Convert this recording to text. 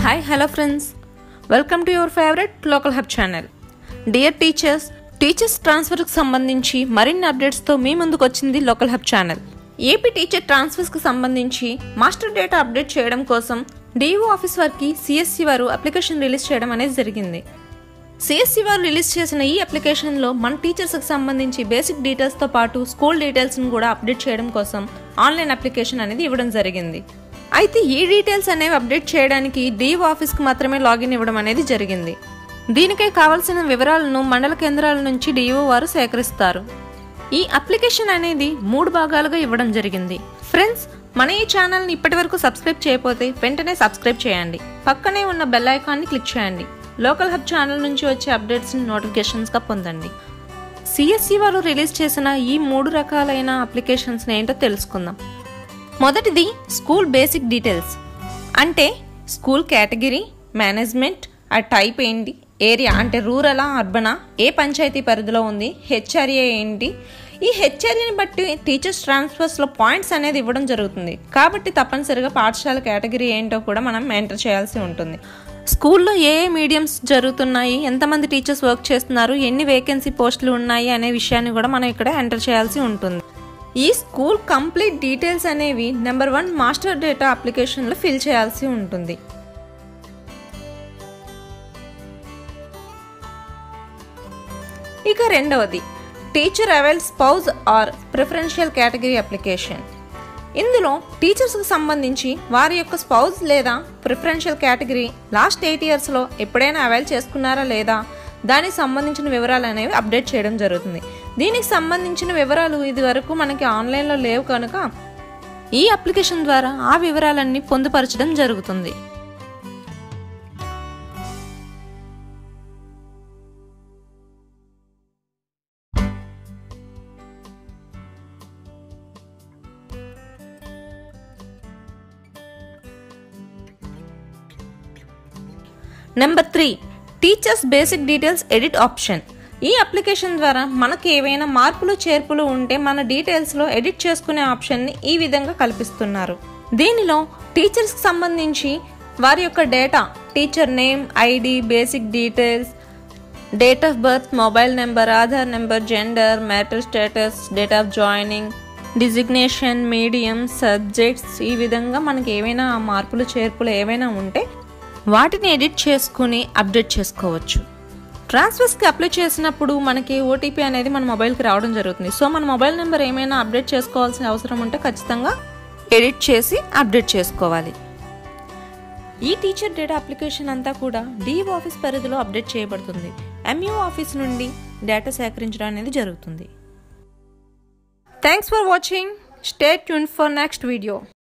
hi hello friends welcome to your favourite local hub channel dear teachers teachers ట్రాన్స్ఫర్కి సంబంధించి మరిన్ని అప్డేట్స్తో మీ ముందుకు వచ్చింది local hub channel AP teacher ట్రాన్స్ఫర్స్కి సంబంధించి మాస్టర్ డేటా అప్డేట్ చేయడం కోసం డిఓ ఆఫీస్ వారికి సిఎస్సి వారు అప్లికేషన్ రిలీజ్ చేయడం అనేది జరిగింది సిఎస్సి వారు రిలీజ్ చేసిన ఈ అప్లికేషన్లో మన టీచర్స్కి సంబంధించి బేసిక్ డీటెయిల్స్తో పాటు స్కూల్ డీటెయిల్స్ని కూడా అప్డేట్ చేయడం కోసం ఆన్లైన్ అప్లికేషన్ అనేది ఇవ్వడం జరిగింది అయితే ఈ డీటెయిల్స్ అనేవి అప్డేట్ చేయడానికి డిఓ ఆఫీస్కి మాత్రమే లాగిన్ ఇవ్వడం అనేది జరిగింది దీనికై కావాల్సిన వివరాలను మండల కేంద్రాల నుంచి డిఓ వారు సేకరిస్తారు ఈ అప్లికేషన్ అనేది మూడు భాగాలుగా ఇవ్వడం జరిగింది ఫ్రెండ్స్ మన ఈ ఛానల్ని ఇప్పటివరకు సబ్స్క్రైబ్ చేయకపోతే వెంటనే సబ్స్క్రైబ్ చేయండి పక్కనే ఉన్న బెల్ ఐకాన్ని క్లిక్ చేయండి లోకల్ హబ్ ఛానల్ నుంచి వచ్చే అప్డేట్స్ని నోటిఫికేషన్స్గా పొందండి సిఎస్సి వారు రిలీజ్ చేసిన ఈ మూడు రకాలైన అప్లికేషన్స్ని ఏంటో తెలుసుకుందాం మొదటిది స్కూల్ బేసిక్ డీటెయిల్స్ అంటే స్కూల్ కేటగిరీ మేనేజ్మెంట్ ఆ టైప్ ఏంటి ఏరియా అంటే రూరలా అర్బనా ఏ పంచాయతీ పరిధిలో ఉంది హెచ్ఆర్ఏ ఏంటి ఈ హెచ్ఆర్ఏని బట్టి టీచర్స్ ట్రాన్స్ఫర్స్లో పాయింట్స్ అనేది ఇవ్వడం జరుగుతుంది కాబట్టి తప్పనిసరిగా పాఠశాల కేటగిరీ ఏంటో కూడా మనం ఎంటర్ చేయాల్సి ఉంటుంది స్కూల్లో ఏ ఏ మీడియంస్ జరుగుతున్నాయి ఎంతమంది టీచర్స్ వర్క్ చేస్తున్నారు ఎన్ని వేకెన్సీ పోస్టులు ఉన్నాయి అనే విషయాన్ని కూడా మనం ఇక్కడ ఎంటర్ చేయాల్సి ఉంటుంది ఈ స్కూల్ కంప్లీట్ డీటెయిల్స్ అనేవి నెంబర్ వన్ మాస్టర్ డేటా అప్లికేషన్లో ఫిల్ చేయాల్సి ఉంటుంది ఇక రెండవది teacher avail spouse or preferential category application ఇందులో టీచర్స్కి సంబంధించి వారి యొక్క స్పౌజ్ లేదా ప్రిఫరెన్షియల్ కేటగిరీ లాస్ట్ ఎయిట్ ఇయర్స్లో ఎప్పుడైనా అవైల్ చేసుకున్నారా లేదా దానికి సంబంధించిన వివరాలు అనేవి అప్డేట్ చేయడం జరుగుతుంది దీనికి సంబంధించిన వివరాలు ఇది వరకు మనకి ఆన్లైన్లో లేవు కనుక ఈ అప్లికేషన్ ద్వారా ఆ వివరాలన్నీ పొందుపరచడం జరుగుతుంది number three teachers basic details edit option ఈ అప్లికేషన్ ద్వారా మనకు ఏవైనా మార్పులు చేర్పులు ఉంటే మన డీటెయిల్స్లో ఎడిట్ చేసుకునే ఆప్షన్ని ఈ విధంగా కల్పిస్తున్నారు దీనిలో టీచర్స్కి సంబంధించి వారి యొక్క data teacher name ID basic details date of birth mobile number Aadhaar number gender matter status date of joining designation medium subjects ఈ విధంగా మనకి ఏవైనా మార్పులు చేర్పులు ఏవైనా ఉంటే వాటిని ఎడిట్ చేసుకుని అప్డేట్ చేసుకోవచ్చు ట్రాన్స్ఫర్స్కి అప్లై చేసినప్పుడు మనకి ఓటీపీ అనేది మన మొబైల్కి రావడం జరుగుతుంది సో మన మొబైల్ నెంబర్ ఏమైనా అప్డేట్ చేసుకోవాల్సిన అవసరం ఉంటే ఖచ్చితంగా ఎడిట్ చేసి అప్డేట్ చేసుకోవాలి ఈ టీచర్ డేటా అప్లికేషన్ అంతా కూడా డిఓ ఆఫీస్ పరిధిలో అప్డేట్ చేయబడుతుంది ఎంయూ ఆఫీస్ నుండి డేటా సేకరించడం అనేది జరుగుతుంది thanks for watching stay tune for next video